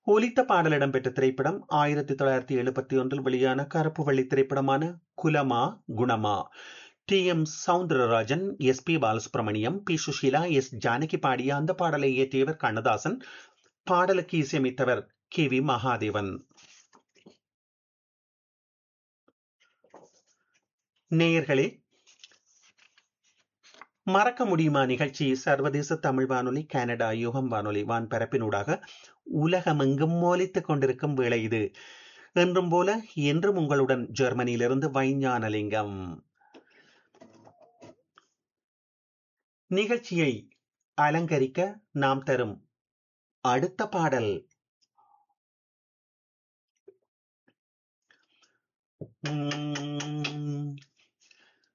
ஒலித்த பாடல் இடம்பெற்ற திரைப்படம் ஆயிரத்தி தொள்ளாயிரத்தி எழுபத்தி ஒன்றில் வெளியான கருப்பு வெள்ளி திரைப்படமான குலமா குணமா டி எம் சவுந்தரராஜன் எஸ் பி பாலசுப்ரமணியம் பி சுஷீலா எஸ் ஜானகி பாடிய அந்த பாடலை இயற்றியவர் கண்ணதாசன் பாடலுக்கு இசையமைத்தவர் கே வி மகாதேவன் நேயர்களே மறக்க முடியுமா நிகழ்ச்சி சர்வதேச தமிழ் வானொலி கனடா யுகம் வானொலி வான்பரப்பினூடாக உலகமெங்கும் மோலித்துக் கொண்டிருக்கும் வேளை இது என்றும் போல என்றும் உங்களுடன் ஜெர்மனியிலிருந்து வைஞானலிங்கம் நிகழ்ச்சியை அலங்கரிக்க நாம் தரும் அடுத்த பாடல் உம்